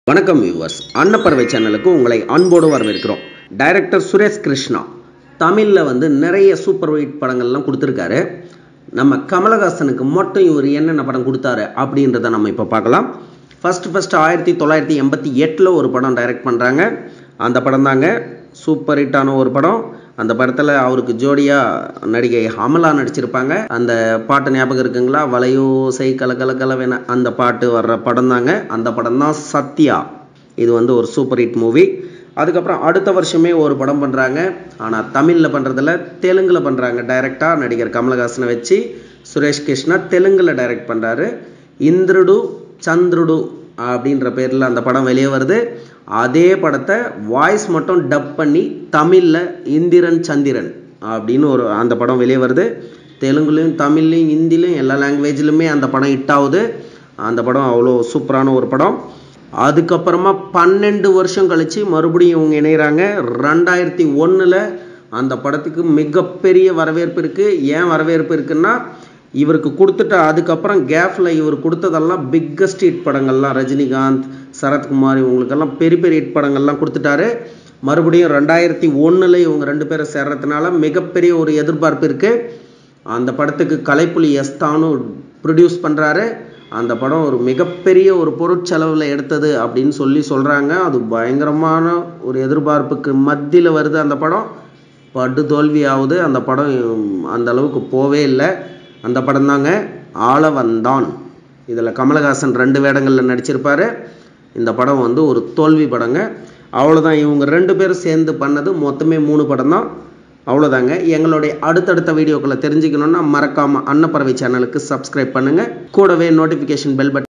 வணக்கம் வியூவர்ஸ் அன்னப்பறவை சேனலுக்கு உங்களை அன்போடு வரவேற்கிறோம் டைரக்டர் சுரேஷ் கிருஷ்ணா தமிழில் வந்து நிறைய சூப்பர் ஹிட் படங்கள்லாம் கொடுத்துருக்காரு நம்ம கமலஹாசனுக்கு மட்டும் இவர் என்னென்ன படம் கொடுத்தாரு அப்படின்றத நம்ம இப்போ பார்க்கலாம் ஃபர்ஸ்ட் ஃபர்ஸ்ட் ஆயிரத்தி தொள்ளாயிரத்தி எண்பத்தி எட்டில் ஒரு படம் டைரக்ட் பண்ணுறாங்க அந்த படம் தாங்க சூப்பர் ஹிட்டான ஒரு படம் அந்த படத்தில் அவருக்கு ஜோடியாக நடிகை அமலா நடிச்சிருப்பாங்க அந்த பாட்டு ஞாபகம் இருக்குங்களா வளையோ செய் கல கல கலவென அந்த பாட்டு வர்ற படம் தாங்க அந்த படம் தான் சத்யா இது வந்து ஒரு சூப்பர் ஹிட் மூவி அதுக்கப்புறம் அடுத்த வருஷமே ஒரு படம் பண்ணுறாங்க ஆனால் தமிழில் பண்ணுறதில்ல தெலுங்கில் பண்ணுறாங்க டைரெக்டாக நடிகர் கமலஹாசனை வச்சு சுரேஷ் கிருஷ்ணா தெலுங்கில் டைரக்ட் பண்ணுறாரு இந்திருடு சந்திருடு அப்படின்ற பேரில் அந்த படம் வெளியே வருது அதே படத்தை வாய்ஸ் மட்டும் டப் பண்ணி தமிழில் இந்திரன் சந்திரன் அப்படின்னு ஒரு அந்த படம் வெளியே வருது தெலுங்குலையும் தமிழ்லையும் ஹிந்திலையும் எல்லா லாங்குவேஜ்லையுமே அந்த படம் ஹிட் ஆகுது அந்த படம் அவ்வளோ சூப்பரான ஒரு படம் அதுக்கப்புறமா பன்னெண்டு வருஷம் கழித்து மறுபடியும் இவங்க இணைகிறாங்க ரெண்டாயிரத்தி ஒன்றில் அந்த படத்துக்கு மிகப்பெரிய வரவேற்பு இருக்குது ஏன் வரவேற்பு இருக்குன்னா இவருக்கு கொடுத்துட்ட அதுக்கப்புறம் கேஃபில் இவர் கொடுத்ததெல்லாம் பிக்கஸ்ட் ஹிட் படங்கள்லாம் ரஜினிகாந்த் சரத்குமார் இவங்களுக்கெல்லாம் பெரிய பெரிய ஹிட் படங்கள்லாம் கொடுத்துட்டாரு மறுபடியும் ரெண்டாயிரத்தி ஒன்றில் இவங்க ரெண்டு பேரும் சேர்றதுனால மிகப்பெரிய ஒரு எதிர்பார்ப்பு இருக்குது அந்த படத்துக்கு கலைப்புலி எஸ்தானு ப்ரொடியூஸ் பண்ணுறாரு அந்த படம் ஒரு மிகப்பெரிய ஒரு பொருட்செலவில் எடுத்தது அப்படின்னு சொல்லி சொல்கிறாங்க அது பயங்கரமான ஒரு எதிர்பார்ப்புக்கு மத்தியில் வருது அந்த படம் படு தோல்வி ஆகுது அந்த படம் அந்த அளவுக்கு போவே இல்லை அந்த படம் தாங்க ஆள வந்தான் இதில் கமலஹாசன் ரெண்டு வேடங்களில் நடிச்சிருப்பாரு இந்த படம் வந்து ஒரு தோல்வி படங்க அவ்வளோதான் இவங்க ரெண்டு பேரும் சேர்ந்து பண்ணது மொத்தமே மூணு படம் தான் அவ்வளோதாங்க எங்களுடைய அடுத்தடுத்த வீடியோக்களை தெரிஞ்சுக்கணுன்னா மறக்காமல் அன்னப்பறவை சேனலுக்கு சப்ஸ்கிரைப் பண்ணுங்கள் கூடவே நோட்டிஃபிகேஷன் பெல் பட்டன்